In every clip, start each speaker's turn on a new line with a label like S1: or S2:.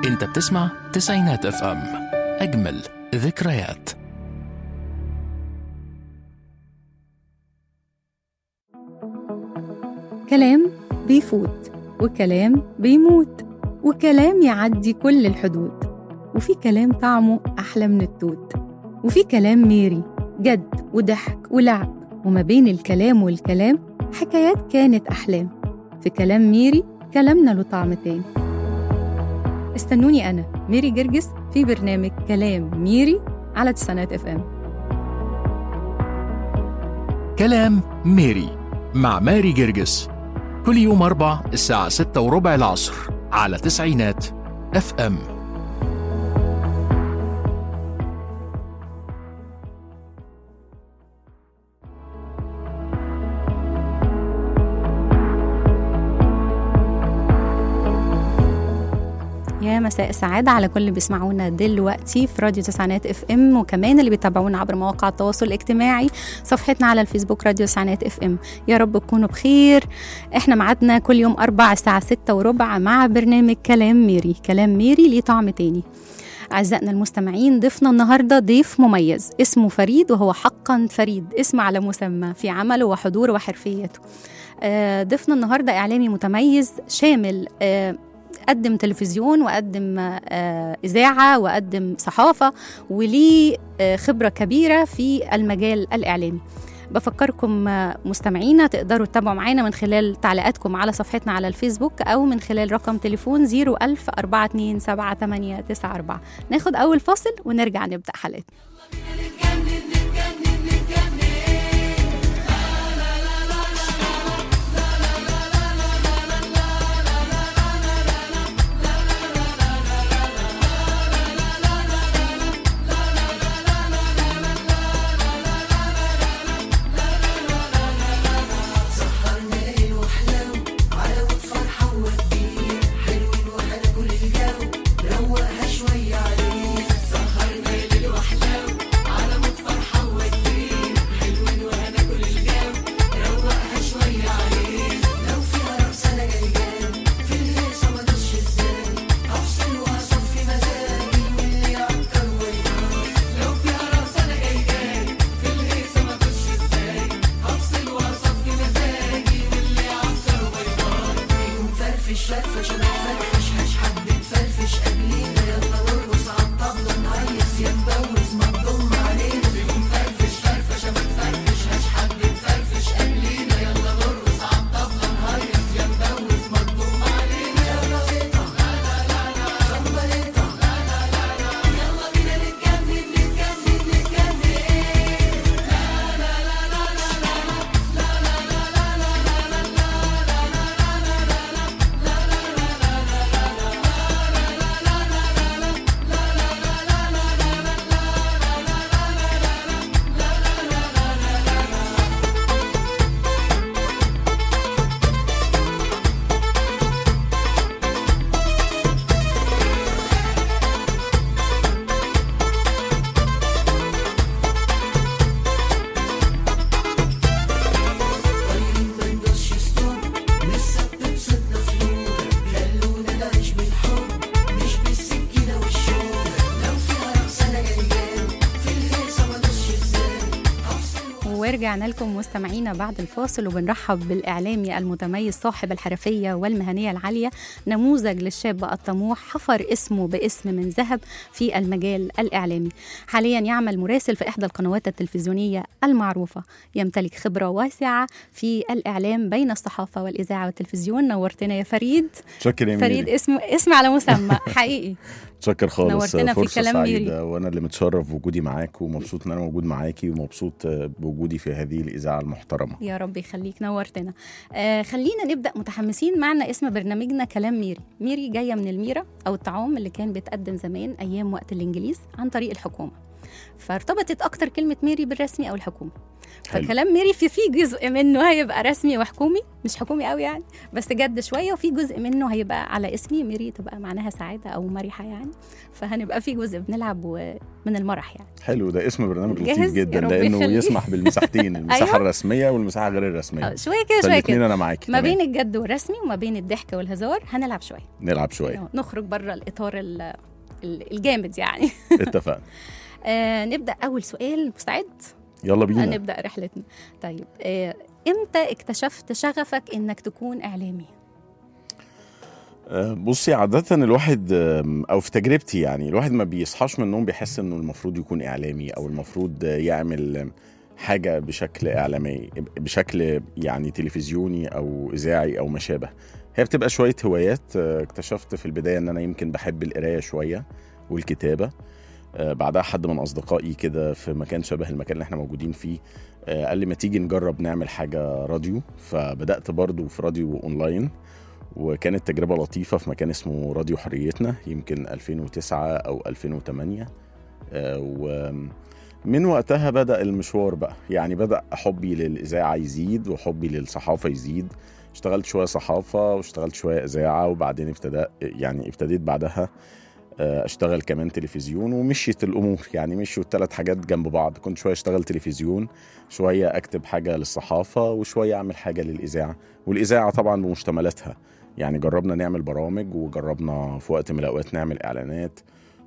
S1: انت بتسمع تسعينات اف ام اجمل ذكريات
S2: كلام بيفوت وكلام بيموت وكلام يعدي كل الحدود وفي كلام طعمه أحلى من التوت وفي كلام ميري جد وضحك ولعب وما بين الكلام والكلام حكايات كانت أحلام في كلام ميري كلامنا له طعم تاني استنوني أنا ميري جرجس في برنامج كلام ميري على تسعينات اف ام
S1: كلام ميري مع ماري جرجس كل يوم أربع الساعة ستة وربع العصر على تسعينات اف ام
S2: يا مساء السعادة على كل اللي بيسمعونا دلوقتي في راديو تسعينات اف ام وكمان اللي بيتابعونا عبر مواقع التواصل الاجتماعي صفحتنا على الفيسبوك راديو تسعينات اف ام يا رب تكونوا بخير احنا معادنا كل يوم أربع الساعة ستة وربع مع برنامج كلام ميري كلام ميري ليه طعم تاني أعزائنا المستمعين ضيفنا النهاردة ضيف مميز اسمه فريد وهو حقا فريد اسم على مسمى في عمله وحضوره وحرفيته آه، ضيفنا النهاردة إعلامي متميز شامل آه، قدم تلفزيون وقدم آه، إذاعة وقدم صحافة وليه آه، خبرة كبيرة في المجال الإعلامي بفكركم آه، مستمعينا تقدروا تتابعوا معانا من خلال تعليقاتكم على صفحتنا على الفيسبوك أو من خلال رقم تليفون 01000 427 ناخد أول فاصل ونرجع نبدأ حلقتنا ورجعنا لكم مستمعينا بعد الفاصل وبنرحب بالإعلامي المتميز صاحب الحرفية والمهنية العالية نموذج للشاب الطموح حفر اسمه باسم من ذهب في المجال الإعلامي حاليا يعمل مراسل في إحدى القنوات التلفزيونية المعروفة يمتلك خبرة واسعة في الإعلام بين الصحافة والإذاعة والتلفزيون نورتنا يا فريد
S3: شكرا يا
S2: فريد
S3: ميري
S2: اسم اسم على مسمى حقيقي
S3: شكر خالص
S2: نورتنا في
S3: فرصة
S2: كلام ميري.
S3: سعيدة وانا اللي متشرف بوجودي معاك ومبسوط ان انا موجود معاكي ومبسوط بوجودي في هذه الاذاعه المحترمه
S2: يا رب يخليك نورتنا آه خلينا نبدا متحمسين معنا اسم برنامجنا كلام ميري ميري جايه من الميرة او الطعام اللي كان بيتقدم زمان ايام وقت الانجليز عن طريق الحكومه فارتبطت اكتر كلمه ميري بالرسمي او الحكومي
S3: حلو.
S2: فكلام ميري في في جزء منه هيبقى رسمي وحكومي مش حكومي قوي يعني بس جد شويه وفي جزء منه هيبقى على اسمي ميري تبقى معناها سعاده او مرحه يعني فهنبقى في جزء بنلعب و- من المرح يعني
S3: حلو ده اسم برنامج لطيف
S2: جاهز؟
S3: جدا
S2: يا رب
S3: لانه
S2: يخليك.
S3: يسمح بالمساحتين المساحه
S2: أيوة.
S3: الرسميه والمساحه غير
S2: آه،
S3: الرسميه
S2: شويه كده شويه
S3: فالاثنين
S2: كده
S3: انا معاكي
S2: ما
S3: تمام.
S2: بين الجد والرسمي وما بين الضحك والهزار هنلعب شويه
S3: نلعب شويه
S2: نخرج بره الاطار ال- ال- الجامد يعني
S3: اتفقنا
S2: آه نبدا اول سؤال مستعد
S3: يلا بينا
S2: هنبدا رحلتنا طيب آه امتى اكتشفت شغفك انك تكون اعلامي
S3: آه، بصي عادة الواحد آم، أو في تجربتي يعني الواحد ما بيصحاش من النوم بيحس إنه المفروض يكون إعلامي أو المفروض آه، يعمل آم، حاجة بشكل إعلامي بشكل يعني تلفزيوني أو إذاعي أو ما شابه هي بتبقى شوية هوايات آه، اكتشفت في البداية إن أنا يمكن بحب القراية شوية والكتابة آه، بعدها حد من أصدقائي كده في مكان شبه المكان اللي احنا موجودين فيه آه، قال لي ما تيجي نجرب نعمل حاجة راديو فبدأت برضو في راديو أونلاين وكانت تجربة لطيفة في مكان اسمه راديو حريتنا يمكن 2009 أو 2008 آه، ومن وقتها بدأ المشوار بقى يعني بدأ حبي للإذاعة يزيد وحبي للصحافة يزيد اشتغلت شوية صحافة واشتغلت شوية إذاعة وبعدين ابتدأ يعني ابتديت بعدها آه، اشتغل كمان تلفزيون ومشيت الامور يعني مشوا الثلاث حاجات جنب بعض كنت شويه اشتغل تلفزيون شويه اكتب حاجه للصحافه وشويه اعمل حاجه للاذاعه والاذاعه طبعا بمشتملاتها يعني جربنا نعمل برامج وجربنا في وقت من الاوقات نعمل اعلانات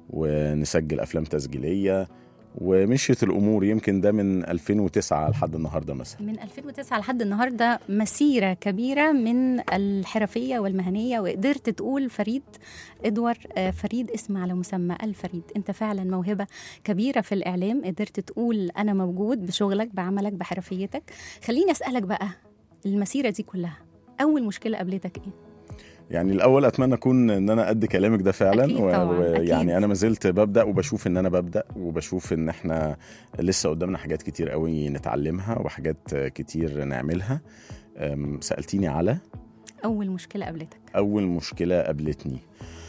S3: ونسجل افلام تسجيليه ومشيت الامور يمكن ده من 2009 لحد النهارده مثلا
S2: من 2009 لحد النهارده مسيره كبيره من الحرفيه والمهنيه وقدرت تقول فريد ادوار آه، فريد اسم على مسمى الفريد انت فعلا موهبه كبيره في الاعلام قدرت تقول انا موجود بشغلك بعملك بحرفيتك خليني اسالك بقى المسيره دي كلها اول مشكله قابلتك ايه
S3: يعني الاول اتمنى اكون ان انا قد كلامك ده فعلا
S2: أكيد طبعاً، أكيد.
S3: يعني انا ما زلت ببدا وبشوف ان انا ببدا وبشوف ان احنا لسه قدامنا حاجات كتير قوي نتعلمها وحاجات كتير نعملها أم، سالتيني على
S2: اول مشكله قابلتك
S3: اول مشكله قابلتني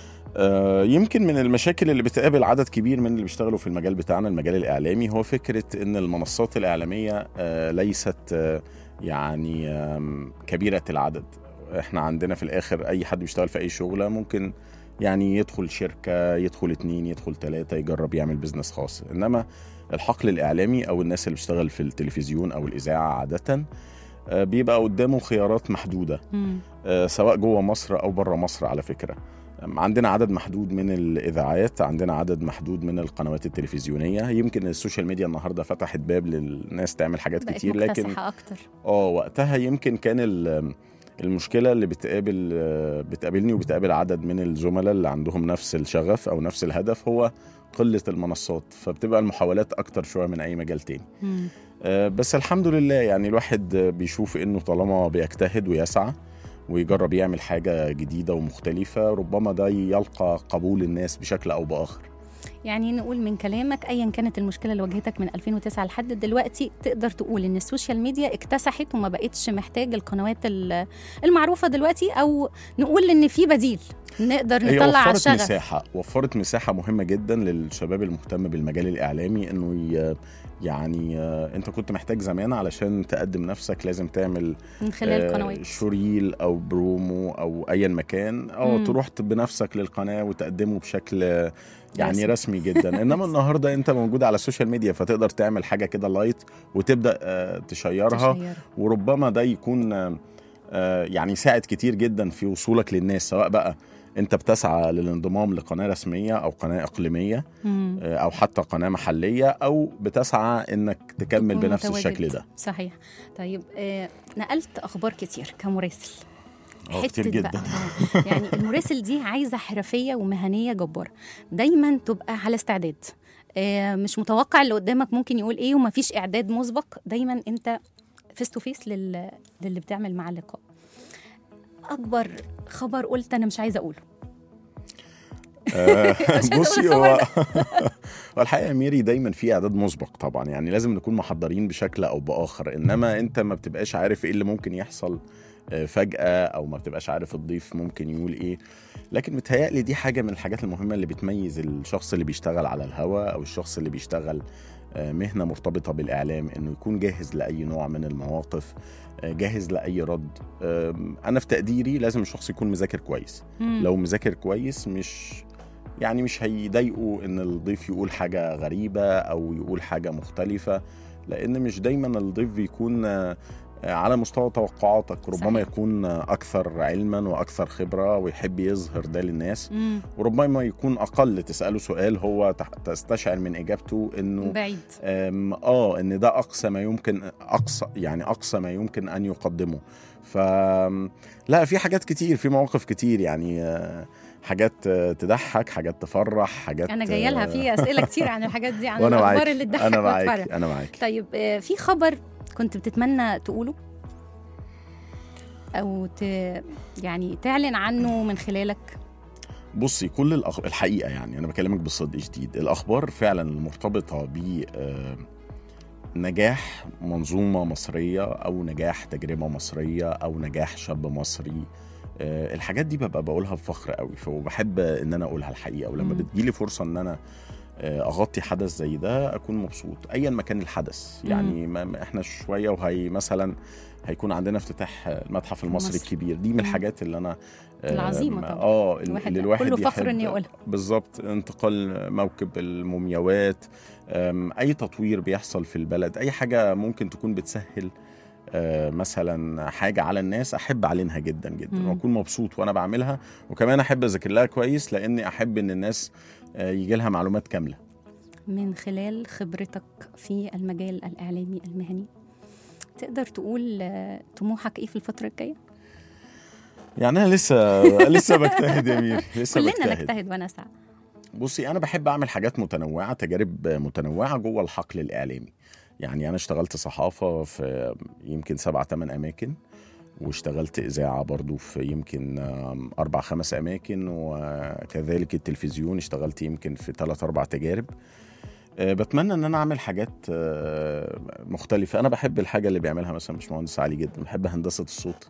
S3: آه، يمكن من المشاكل اللي بتقابل عدد كبير من اللي بيشتغلوا في المجال بتاعنا المجال الاعلامي هو فكره ان المنصات الاعلاميه آه، ليست آه، يعني آم، كبيره العدد احنا عندنا في الاخر اي حد بيشتغل في اي شغله ممكن يعني يدخل شركه يدخل اتنين يدخل تلاته يجرب يعمل بزنس خاص انما الحقل الاعلامي او الناس اللي بتشتغل في التلفزيون او الاذاعه عاده آه، بيبقى قدامه خيارات محدوده
S2: مم.
S3: آه، سواء جوه مصر او بره مصر على فكره أم، عندنا عدد محدود من الاذاعات عندنا عدد محدود من القنوات التلفزيونيه يمكن السوشيال ميديا النهارده فتحت باب للناس تعمل حاجات
S2: بقت
S3: كتير لكن
S2: مكتسحه اكتر
S3: اه وقتها يمكن كان ال- المشكله اللي بتقابل آه، بتقابلني وبتقابل عدد من الزملاء اللي عندهم نفس الشغف او نفس الهدف هو قله المنصات فبتبقى المحاولات اكتر شويه من اي مجال تاني
S2: مم.
S3: آه، بس الحمد لله يعني الواحد آه، بيشوف انه طالما بيجتهد ويسعى ويجرب يعمل حاجة جديدة ومختلفة ربما ده يلقى قبول الناس بشكل أو بآخر
S2: يعني نقول من كلامك ايا كانت المشكله اللي واجهتك من 2009 لحد دلوقتي تقدر تقول ان السوشيال ميديا اكتسحت وما بقتش محتاج القنوات ال- المعروفه دلوقتي او نقول ان في بديل نقدر
S3: هي
S2: نطلع على
S3: وفرت
S2: الشغف
S3: مساحة وفرت مساحة مهمة جدا للشباب المهتم بالمجال الإعلامي إنه ي- يعني آه، أنت كنت محتاج زمان علشان تقدم نفسك لازم تعمل
S2: من خلال
S3: آه،
S2: قنوات
S3: شريل أو برومو أو أيا مكان أو
S2: مم.
S3: تروح بنفسك للقناة وتقدمه بشكل آه، يعني
S2: رسمي.
S3: رسمي جدا انما النهارده انت موجود على السوشيال ميديا فتقدر تعمل حاجه كده لايت وتبدا آه، تشيرها
S2: تشير.
S3: وربما ده يكون آه، آه، يعني يساعد كتير جدا في وصولك للناس سواء بقى انت بتسعى للانضمام لقناه رسميه او قناه اقليميه
S2: مم.
S3: آه، او حتى قناه محليه او بتسعى انك تكمل
S2: تكون
S3: بنفس
S2: متواجد.
S3: الشكل ده
S2: صحيح طيب آه نقلت اخبار كتير كمراسل
S3: اه كتير
S2: حتة
S3: جدا
S2: بقى آه، يعني المراسل دي عايزه حرفيه ومهنيه جباره دايما تبقى على استعداد آه، مش متوقع اللي قدامك ممكن يقول ايه ومفيش اعداد مسبق دايما انت فيس تو فيس لل... للي بتعمل معاه اللقاء اكبر خبر قلت انا مش عايزه اقوله
S3: آه،
S2: عايزة أقول
S3: بصي
S2: الخبر
S3: هو هو الحقيقه يا ميري دايما في اعداد مسبق طبعا يعني لازم نكون محضرين بشكل او باخر انما انت ما بتبقاش عارف ايه اللي ممكن يحصل آه، فجاه او ما بتبقاش عارف الضيف ممكن يقول ايه لكن متهيألي دي حاجه من الحاجات المهمه اللي بتميز الشخص اللي بيشتغل على الهوا او الشخص اللي بيشتغل آه، مهنه مرتبطه بالاعلام انه يكون جاهز لاي نوع من المواقف آه، جاهز لاي رد آم، انا في تقديري لازم الشخص يكون مذاكر كويس
S2: مم.
S3: لو مذاكر كويس مش يعني مش هيضايقه ان الضيف يقول حاجه غريبه او يقول حاجه مختلفه لان مش دايما الضيف بيكون آه، على مستوى توقعاتك ربما
S2: صحيح.
S3: يكون اكثر علما واكثر خبره ويحب يظهر ده للناس
S2: مم.
S3: وربما يكون اقل تساله سؤال هو تح- تستشعر من اجابته انه
S2: بعيد
S3: أم، اه ان ده اقصى ما يمكن اقصى يعني اقصى ما يمكن ان يقدمه ف لا في حاجات كتير في مواقف كتير يعني آه، حاجات آه، تضحك حاجات تفرح حاجات
S2: انا جايه لها
S3: آه،
S2: في اسئله كتير عن الحاجات دي عن
S3: وانا
S2: الاخبار
S3: معاك
S2: اللي تضحك
S3: انا
S2: وتفرح
S3: معاك انا معاك
S2: طيب آه، في خبر كنت بتتمنى تقوله او ت... يعني تعلن عنه من خلالك
S3: بصي كل الأخ... الحقيقه يعني انا بكلمك بصدق شديد الاخبار فعلا المرتبطه ب آه، نجاح منظومه مصريه او نجاح تجربه مصريه او نجاح شاب مصري آه، الحاجات دي ببقى بقولها بفخر قوي وبحب ان انا اقولها الحقيقه ولما
S2: مم.
S3: بتجيلي فرصه ان انا آه، اغطي حدث زي ده اكون مبسوط ايا ما كان الحدث يعني ما ما احنا شويه وهي مثلا هيكون عندنا افتتاح المتحف المصري
S2: مصر.
S3: الكبير دي من
S2: مم.
S3: الحاجات اللي انا آه،
S2: العظيمة طبعاً.
S3: اه
S2: الواحد
S3: اللي الواحد
S2: كله فخر
S3: يحب-
S2: إنه يقولها.
S3: بالظبط انتقال موكب المومياوات أم، اي تطوير بيحصل في البلد اي حاجه ممكن تكون بتسهل آه، مثلا حاجه على الناس احب اعلنها جدا جدا
S2: مم.
S3: واكون مبسوط وانا بعملها وكمان احب اذاكر لها كويس لاني احب ان الناس آه، يجي لها معلومات كامله
S2: من خلال خبرتك في المجال الاعلامي المهني تقدر تقول آه، طموحك ايه في الفتره الجايه
S3: يعني انا لسه لسه بجتهد يا مير لسه
S2: كلنا
S3: بجتهد
S2: نجتهد ونسعى
S3: بصي انا بحب اعمل حاجات متنوعه تجارب متنوعه جوه الحقل الاعلامي يعني انا اشتغلت صحافه في يمكن سبعة ثمان اماكن واشتغلت اذاعه برضو في يمكن آم، اربع خمس اماكن وكذلك التلفزيون اشتغلت يمكن في ثلاث اربع تجارب آه، بتمنى ان انا اعمل حاجات آه، مختلفه انا بحب الحاجه اللي بيعملها مثلا باشمهندس علي جدا بحب هندسه الصوت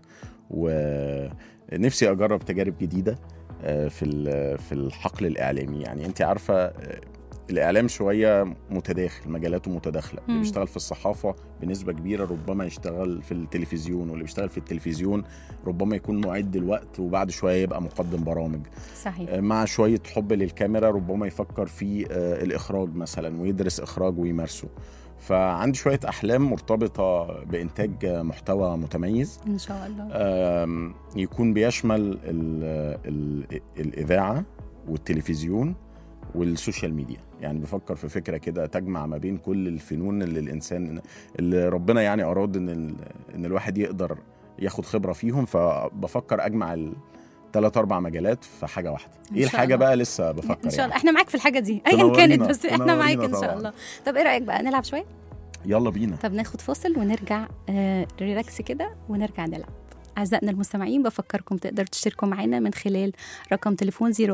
S3: ونفسي اجرب تجارب جديده آه، في ال- في الحقل الاعلامي يعني انت عارفه آه، الاعلام شويه متداخل مجالاته متداخله اللي
S2: مم.
S3: بيشتغل في الصحافه بنسبه كبيره ربما يشتغل في التلفزيون واللي بيشتغل في التلفزيون ربما يكون معد الوقت وبعد شويه يبقى مقدم برامج
S2: صحيح
S3: آه، مع شويه حب للكاميرا ربما يفكر في آه، الاخراج مثلا ويدرس اخراج ويمارسه فعندي شويه احلام مرتبطه بانتاج آه، محتوى متميز
S2: ان شاء الله
S3: آم، يكون بيشمل ال ال الاذاعه والتلفزيون والسوشيال ميديا يعني بفكر في فكره كده تجمع ما بين كل الفنون اللي الانسان اللي ربنا يعني اراد ان ال- ان الواحد يقدر ياخد خبره فيهم فبفكر اجمع الثلاث اربع مجالات في حاجه واحده
S2: إن
S3: ايه
S2: شاء
S3: الحاجه
S2: الله.
S3: بقى لسه بفكر
S2: ان شاء
S3: يعني.
S2: الله احنا معاك في الحاجه دي ايا
S3: تنورينا،
S2: كانت بس احنا معاك
S3: تنورينا
S2: ان شاء
S3: طبعاً.
S2: الله طب ايه رايك بقى نلعب شويه
S3: يلا بينا
S2: طب ناخد فاصل ونرجع آه ريلاكس كده ونرجع نلعب أعزائنا المستمعين بفكركم تقدروا تشتركوا معنا من خلال رقم تليفون 010427894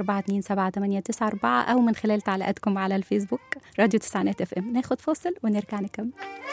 S2: أو من خلال تعليقاتكم على الفيسبوك راديو تسعينات اف ام ناخد فاصل ونرجع نكمل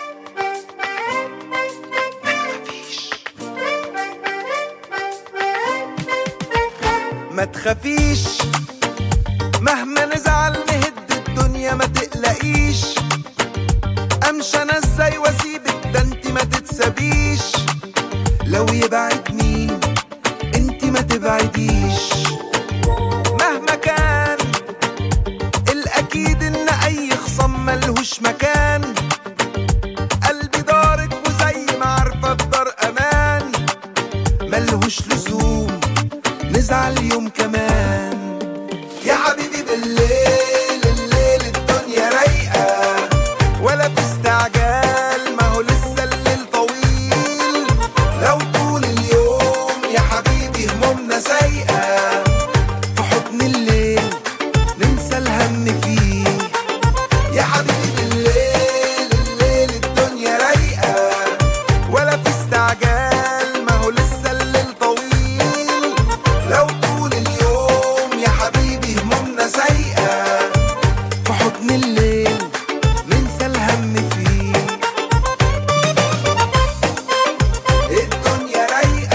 S4: ما تخافيش مهما نزعل نهد الدنيا ما تقلقيش امشي انا ازاي واسيبك ده انت ما تتسابيش لو يبعد مين انت ما تبعديش مهما كان الاكيد ان اي خصم ملهوش مكان قلبي دارك وزي ما عارفه بدار امان ملهوش لزوم نزعل يوم كمان يا حبيبي بالليل الليل الدنيا رايقة ولا في استعجال ما هو لسه الليل طويل لو طول اليوم يا حبيبي همومنا سايقة في حضن الليل ننسى الهم فيه يا حبيبي بالليل الليل الدنيا رايقة ولا في استعجال ما هو لسه الليل طويل لو طول اليوم يا حبيبي همومنا سايقة في حضن الليل ننسى الهم فيه الدنيا رايقة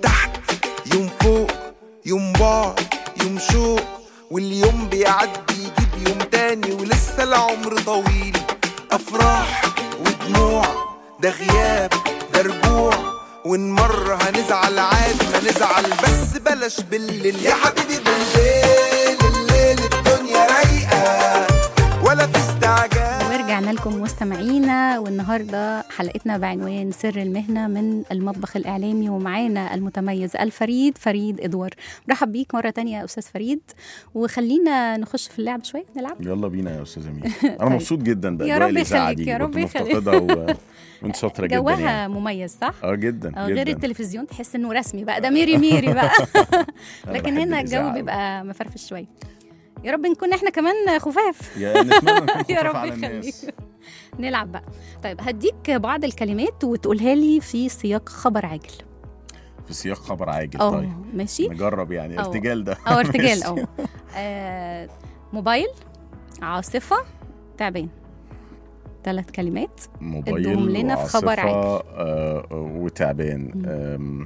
S4: تحت يوم فوق يوم بعد يوم شوق واليوم بيعدي يجيب يوم تاني ولسه العمر طويل افراح ودموع ده غياب ده رجوع وان مرة هنزعل عادي ما نزعل بس بلاش بالليل يا حبيبي بالليل الليل الدنيا رايقة ولا في استعجال
S2: ورجعنا لكم مستمعينا والنهارده حلقتنا بعنوان سر المهنه من المطبخ الاعلامي ومعانا المتميز الفريد فريد ادوار مرحب بيك مره تانية يا استاذ فريد وخلينا نخش في اللعب شويه نلعب
S3: يلا بينا يا استاذ امير انا
S2: طيب.
S3: مبسوط جدا باجواء
S2: رب
S3: الاذاعه
S2: يخليك،
S3: دي
S2: يا رب
S3: كنت
S2: يخليك.
S3: مفتقدها و... وانت شاطره جدا
S2: جوها
S3: يعني
S2: مميز صح؟
S3: اه جدا
S2: آه،
S3: جدا
S2: غير التلفزيون تحس انه رسمي بقى ده ميري ميري بقى
S3: أنا
S2: لكن
S3: بحب
S2: هنا
S3: الإذاعة
S2: الجو
S3: أوي.
S2: بيبقى مفرفش شويه يا رب نكون احنا كمان خفاف
S3: يا نتمنى نكون
S2: يا
S3: خفاف
S2: رب
S3: على
S2: يخليك
S3: الناس
S2: نلعب بقى طيب هديك بعض الكلمات وتقولها لي في سياق خبر عاجل
S3: في سياق خبر عاجل
S2: اه
S3: طيب
S2: ماشي
S3: نجرب يعني
S2: أه.
S3: ارتجال ده
S2: او ارتجال
S3: ماشي.
S2: اه آه، موبايل عاصفه تعبان ثلاث كلمات
S3: موبايل
S2: ادوهم لنا في خبر
S3: وعاصفة،
S2: عاجل.
S3: آه وتعبان
S2: مم.
S3: آم،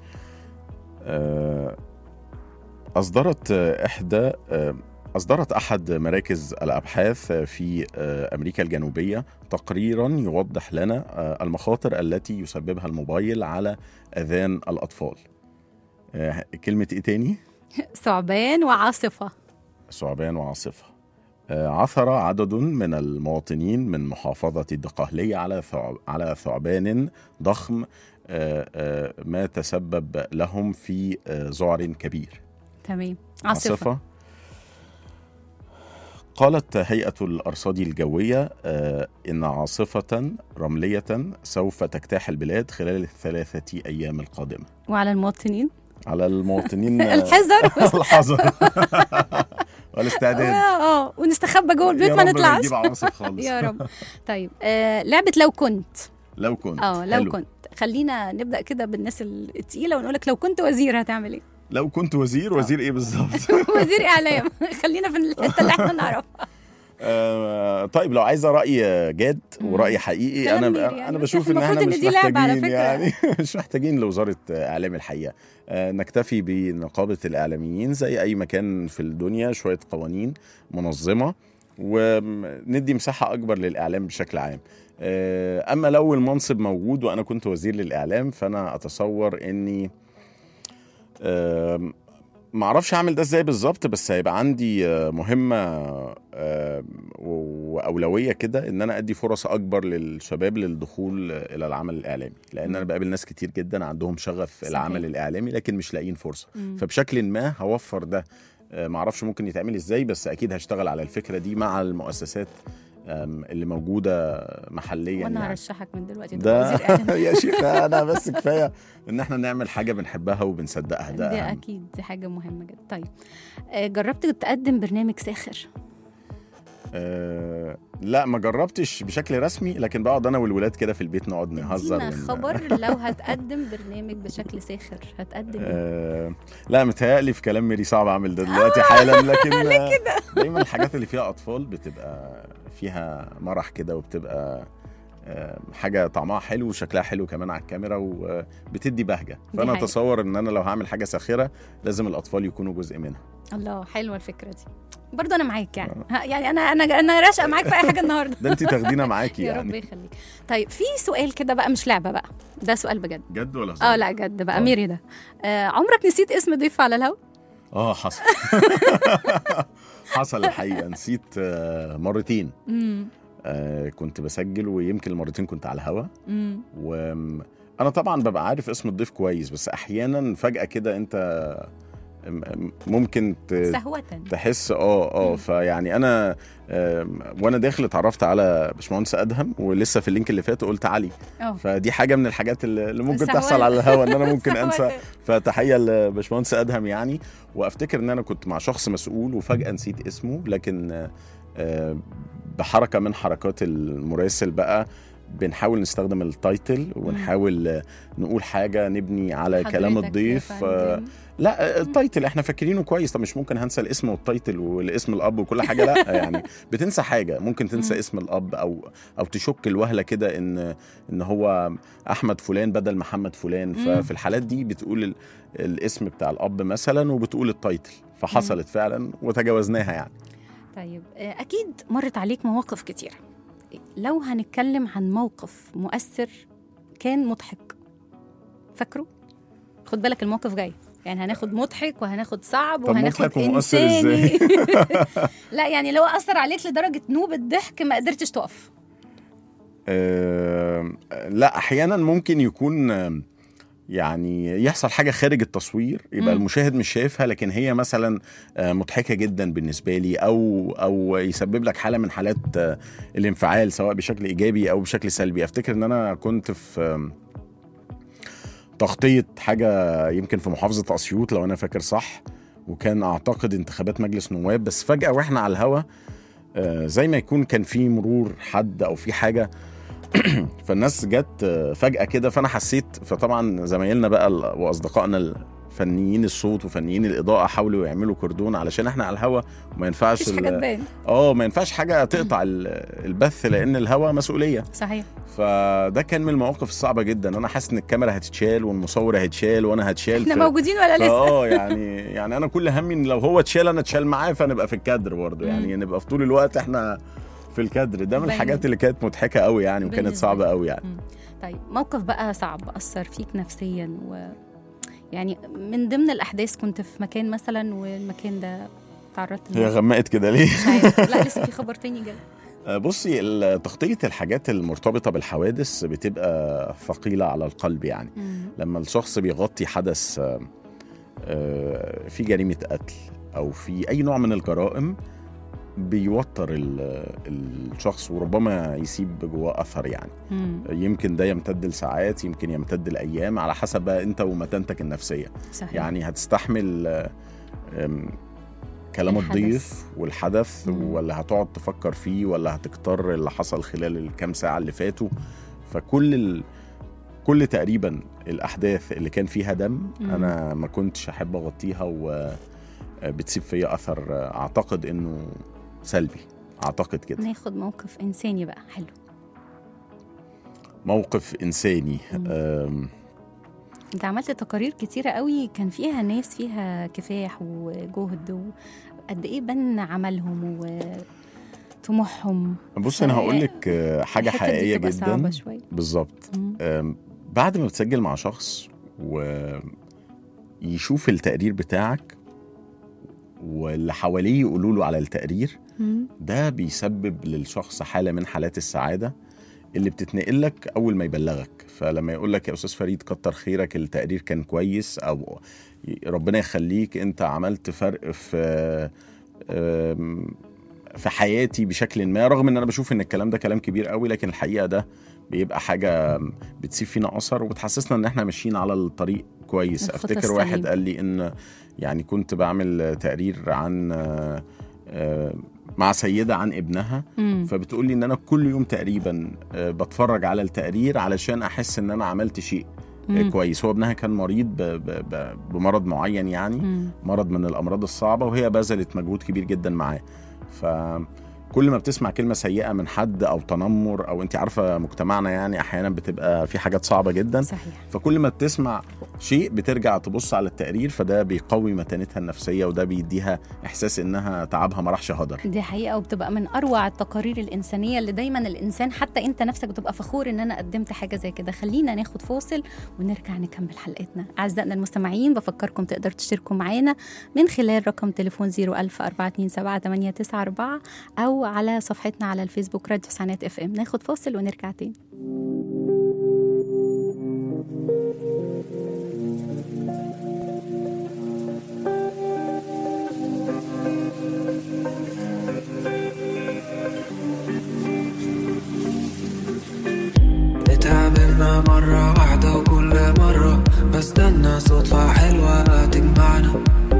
S3: آه أصدرت آه، إحدى آه، أصدرت أحد مراكز الأبحاث في آه، أمريكا الجنوبية تقريرا يوضح لنا آه، المخاطر التي يسببها الموبايل على أذان الأطفال آه، كلمة إيه تاني؟
S2: ثعبان وعاصفه
S3: ثعبان وعاصفة آه، عثر عدد من المواطنين من محافظة الدقهلية على ثع- على ثعبان ضخم آه، آه، ما تسبب لهم في آه، ذعر كبير
S2: تمام عاصفه,
S3: عاصفة قالت هيئة الأرصاد الجوية آه، إن عاصفة رملية سوف تجتاح البلاد خلال الثلاثة أيام القادمة
S2: وعلى المواطنين
S3: على المواطنين آه،
S2: الحذر
S3: الحذر والاستعداد
S2: اه ونستخبى جوه البيت
S3: يا
S2: ما
S3: رب
S2: نطلعش
S3: نجيب عواصف خالص
S2: يا رب طيب آه لعبه لو كنت
S3: لو كنت
S2: اه لو
S3: حلو.
S2: كنت خلينا نبدا كده بالناس التقيله ونقول لك لو كنت وزير هتعمل ايه
S3: لو كنت وزير وزير ايه بالظبط
S2: وزير اعلام خلينا في الحته اللي احنا نعرفها
S3: آه، طيب لو عايزه راي جاد
S2: مم.
S3: ورأي حقيقي
S2: كلام
S3: انا
S2: ميري يعني،
S3: انا
S2: بس
S3: بشوف
S2: إحنا
S3: ان احنا
S2: المفروض
S3: مش
S2: إن دي لعبة على
S3: محتاجين
S2: فكرة.
S3: يعني مش محتاجين لوزاره اعلام الحقيقه آه، نكتفي بنقابه الاعلاميين زي اي مكان في الدنيا شويه قوانين منظمه وندي مساحه اكبر للاعلام بشكل عام آه، اما لو المنصب موجود وانا كنت وزير للاعلام فانا اتصور اني آم، ما اعرفش اعمل ده ازاي بالظبط بس هيبقى عندي آه، مهمه آه، و- واولويه كده ان انا ادي فرص اكبر للشباب للدخول الى العمل الاعلامي لان انا بقابل ناس كتير جدا عندهم شغف
S2: صحيح.
S3: العمل الاعلامي لكن مش لاقيين فرصه
S2: مم.
S3: فبشكل ما هوفر ده آه، ما اعرفش ممكن يتعمل ازاي بس اكيد هشتغل على الفكره دي مع المؤسسات آم، اللي موجوده محليا
S2: وانا
S3: يعني.
S2: هرشحك من دلوقتي تبقى
S3: ده
S2: وزير اعلام
S3: يا شيخ انا بس كفايه ان احنا نعمل حاجه بنحبها وبنصدقها ده
S2: دي
S3: أهم.
S2: اكيد دي حاجه مهمه جدا طيب آه، جربت تقدم برنامج ساخر
S3: أه لا ما جربتش بشكل رسمي لكن بقعد انا والولاد كده في البيت نقعد نهزر
S2: ادينا
S3: ون-
S2: خبر لو هتقدم برنامج بشكل ساخر هتقدم ايه
S3: أه لا متهيألي في كلام ميري صعب اعمل ده دلوقتي حالا لكن كده دايما الحاجات اللي فيها اطفال بتبقى فيها مرح كده وبتبقى آه، حاجه طعمها حلو وشكلها حلو كمان على الكاميرا وبتدي بهجه
S2: دي
S3: فانا
S2: حقيقة.
S3: اتصور ان انا لو هعمل حاجه ساخره لازم الاطفال يكونوا جزء منها
S2: الله حلوه الفكره دي برضه انا معاك يعني ها، يعني انا انا انا راشقه معاك في اي حاجه النهارده
S3: ده انت تاخدينا معاكي
S2: يا رب
S3: يعني
S2: يخليك طيب في سؤال كده بقى مش لعبه بقى ده سؤال بجد
S3: جد ولا هزار؟
S2: اه لا جد بقى
S3: آه.
S2: ميري ده آه عمرك نسيت اسم ضيف على الهوا
S3: اه حصل حصل الحقيقه نسيت آه، مرتين
S2: امم
S3: آه، كنت بسجل ويمكن المرتين كنت على الهوا
S2: امم
S3: وانا طبعا ببقى عارف اسم الضيف كويس بس احيانا فجاه كده انت م- م- ممكن ت-
S2: سهوة
S3: تحس اه اه
S2: مم.
S3: فيعني انا آم، وانا داخل اتعرفت على باشمهندس ادهم ولسه في اللينك اللي فات قلت علي
S2: اه
S3: فدي حاجه من الحاجات اللي اللي ممكن
S2: سهوان.
S3: تحصل على الهوا ان انا ممكن
S2: سهوة.
S3: انسى فتحيه لباشمهندس ادهم يعني وافتكر ان انا كنت مع شخص مسؤول وفجاه نسيت اسمه لكن آه، آه، بحركه من حركات المراسل بقى بنحاول نستخدم التايتل ونحاول آه، نقول حاجه نبني على كلام
S2: حضرتك
S3: الضيف
S2: يا
S3: آه،
S2: فندم.
S3: لا آه، التايتل احنا فاكرينه كويس طب مش ممكن هنسى الاسم والتايتل والاسم الاب وكل حاجه لا يعني بتنسى حاجه ممكن تنسى
S2: مم.
S3: اسم الاب او او تشك الوهله كده ان ان هو احمد فلان بدل محمد فلان
S2: مم.
S3: ففي الحالات دي بتقول ال- الاسم بتاع الاب مثلا وبتقول التايتل فحصلت فعلا وتجاوزناها يعني
S2: طيب آه، اكيد مرت عليك مواقف كتيره لو هنتكلم عن موقف مؤثر كان مضحك فاكره خد بالك الموقف جاي يعني هناخد مضحك وهناخد صعب
S3: طب
S2: وهناخد
S3: مضحك ومؤثر
S2: إنساني.
S3: إزاي؟
S2: لا يعني لو اثر عليك لدرجه نوبه ضحك ما قدرتش تقف
S3: آه، لا احيانا ممكن يكون آه، يعني يحصل حاجه خارج التصوير يبقى
S2: مم.
S3: المشاهد مش شايفها لكن هي مثلا آه، مضحكه جدا بالنسبه لي او او يسبب لك حاله من حالات آه، الانفعال سواء بشكل ايجابي او بشكل سلبي افتكر ان انا كنت في آم، تغطيه حاجه يمكن في محافظه اسيوط لو انا فاكر صح وكان اعتقد انتخابات مجلس نواب بس فجاه واحنا على الهوا آه، زي ما يكون كان في مرور حد او في حاجه فالناس جت آه، فجأة كده فأنا حسيت فطبعا زمايلنا بقى ال- وأصدقائنا الفنيين الصوت وفنيين الإضاءة حاولوا يعملوا كردون علشان احنا على الهوا وما ينفعش
S2: مفيش
S3: ال-
S2: حاجه تبان
S3: اه ما ينفعش حاجة تقطع ال- البث لأن الهوا مسؤولية
S2: صحيح
S3: فده كان من المواقف الصعبة جدا أنا حاسس إن الكاميرا هتتشال والمصور هيتشال وأنا هتشال
S2: احنا
S3: ف-
S2: موجودين ولا لسه
S3: اه يعني يعني انا كل همي ان لو هو اتشال انا اتشال معاه فنبقى في الكادر برضه يعني نبقى في طول الوقت احنا في الكادر ده من
S2: باين.
S3: الحاجات اللي كانت مضحكه قوي يعني وكانت
S2: بالنسبة
S3: صعبه
S2: لي.
S3: قوي يعني
S2: مم. طيب موقف بقى صعب أثر فيك نفسيا و يعني من ضمن الأحداث كنت في مكان مثلا والمكان ده تعرضت
S3: هي
S2: لموقف
S3: غمقت كده ليه؟
S2: مش عارف لا لسه في خبر تاني جاي
S3: آه، بصي ال- تغطية الحاجات المرتبطة بالحوادث بتبقى ثقيلة على القلب يعني
S2: مم.
S3: لما الشخص بيغطي حدث آه، آه، في جريمة قتل أو في أي نوع من الجرائم بيوتر ال- الشخص وربما يسيب جواه أثر يعني
S2: مم.
S3: يمكن ده يمتد لساعات يمكن يمتد لأيام على حسب بقى أنت ومتانتك النفسية
S2: صحيح
S3: يعني هتستحمل آه، آم، كلام
S2: الحدث.
S3: الضيف والحدث
S2: مم.
S3: ولا هتقعد تفكر فيه ولا هتكتر اللي حصل خلال الكام ساعة اللي فاتوا فكل ال... كل تقريبا الأحداث اللي كان فيها دم
S2: مم.
S3: أنا ما كنتش أحب أغطيها وبتسيب فيا أثر آه، أعتقد إنه سلبي أعتقد كده
S2: ناخد موقف إنساني بقى حلو
S3: موقف إنساني
S2: مم.
S3: آم،
S2: انت عملت تقارير كتيرة قوي كان فيها ناس فيها كفاح وجهد وقد ايه بان عملهم وطموحهم
S3: بص أنا
S2: ف-
S3: هقول لك آه، حاجة
S2: الحتة دي
S3: حقيقية
S2: بتبقى صعبة
S3: جدا
S2: شوية
S3: بالظبط
S2: مم.
S3: أم، بعد ما بتسجل مع شخص ويشوف التقرير بتاعك واللي حواليه يقولوا له على التقرير
S2: مم.
S3: ده بيسبب للشخص حالة من حالات السعادة اللي بتتنقل لك أول ما يبلغك فلما يقول لك يا أستاذ فريد كتر خيرك التقرير كان كويس أو ربنا يخليك أنت عملت فرق في أم، في حياتي بشكل ما رغم ان انا بشوف ان الكلام ده كلام كبير قوي لكن الحقيقه ده بيبقى حاجه بتسيب فينا اثر وبتحسسنا ان احنا ماشيين على الطريق كويس
S2: الخطى
S3: افتكر واحد
S2: السليم.
S3: قال لي ان يعني كنت بعمل تقرير عن آه، آه، مع سيده عن ابنها
S2: مم.
S3: فبتقول لي ان انا كل يوم تقريبا آه، بتفرج على التقرير علشان احس ان انا عملت شيء آه،
S2: مم.
S3: كويس هو ابنها كان مريض ب- ب- ب- بمرض معين يعني
S2: مم.
S3: مرض من الامراض الصعبه وهي بذلت مجهود كبير جدا معاه فكل ما بتسمع كلمه سيئه من حد او تنمر او انت عارفه مجتمعنا يعني احيانا بتبقى في حاجات صعبه جدا
S2: صحيح
S3: فكل ما بتسمع شيء بترجع تبص على التقرير فده بيقوي متانتها النفسيه وده بيديها احساس انها تعبها ما راحش هدر
S2: دي حقيقة وبتبقى من أروع التقارير الإنسانية اللي دايما الإنسان حتى أنت نفسك بتبقى فخور إن أنا قدمت حاجة زي كده خلينا ناخد فاصل ونرجع نكمل حلقتنا أعزائنا المستمعين بفكركم تقدروا تشتركوا معانا من خلال رقم تليفون 01000 427 أو على صفحتنا على الفيسبوك راديو سانات اف ام ناخد فاصل ونرجع تاني
S5: اتقابلنا مرة واحدة وكل مرة بستنى صدفة حلوة تجمعنا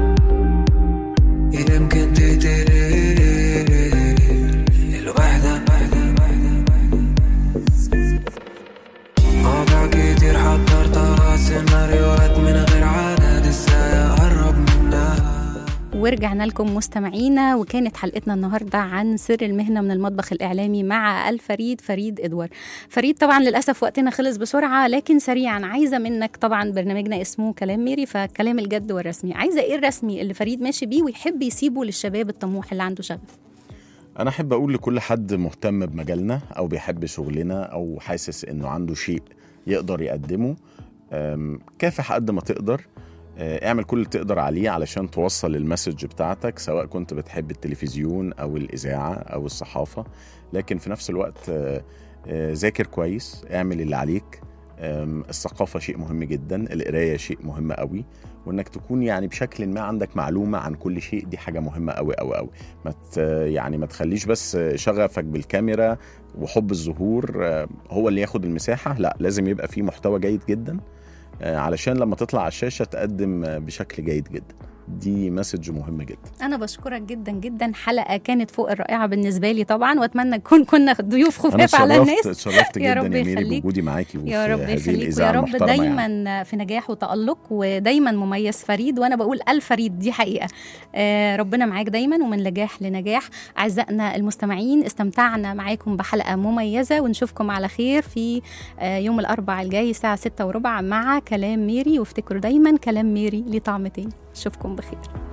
S5: يمكن تترير الوحدة
S2: ورجعنا لكم مستمعينا وكانت حلقتنا النهارده عن سر المهنه من المطبخ الاعلامي مع الفريد فريد ادوار فريد طبعا للاسف وقتنا خلص بسرعه لكن سريعا عايزه منك طبعا برنامجنا اسمه كلام ميري فكلام الجد والرسمي عايزه ايه الرسمي اللي فريد ماشي بيه ويحب يسيبه للشباب الطموح اللي عنده شغف
S3: انا احب اقول لكل حد مهتم بمجالنا او بيحب شغلنا او حاسس انه عنده شيء يقدر يقدمه أم، كافح قد ما تقدر أه، اعمل كل اللي تقدر عليه علشان توصل المسج بتاعتك سواء كنت بتحب التلفزيون او الاذاعه او الصحافه لكن في نفس الوقت أه، أه، ذاكر كويس اعمل اللي عليك أم، الثقافه شيء مهم جدا القرايه شيء مهم قوي وانك تكون يعني بشكل ما عندك معلومه عن كل شيء دي حاجه مهمه قوي قوي قوي ما ت- يعني ما تخليش بس شغفك بالكاميرا وحب الظهور آه، هو اللي ياخد المساحه لا لازم يبقى فيه محتوى جيد جدا آه، علشان لما تطلع على الشاشه تقدم آه، بشكل جيد جدا دي مسج مهمه جدا
S2: انا بشكرك جدا جدا حلقه كانت فوق الرائعه بالنسبه لي طبعا واتمنى نكون كنا ضيوف
S3: انا
S2: خفاف على
S3: اتشرفت
S2: الناس
S3: اتشرفت
S2: يا
S3: جدا
S2: رب
S3: يا ميري
S2: يخليك.
S3: بوجودي معاكي وفي
S2: يا رب
S3: هذه
S2: يخليك ويا
S3: الاذاعه
S2: رب
S3: المحترمه
S2: دايما
S3: يعني.
S2: في نجاح وتألق ودايما مميز فريد وانا بقول الفريد دي حقيقه آه ربنا معاك دايما ومن نجاح لنجاح اعزائنا المستمعين استمتعنا معاكم بحلقه مميزه ونشوفكم على خير في آه يوم الاربعاء الجاي الساعه 6 وربع مع كلام ميري وافتكروا دايما كلام ميري ليه طعم تاني اشوفكم بخير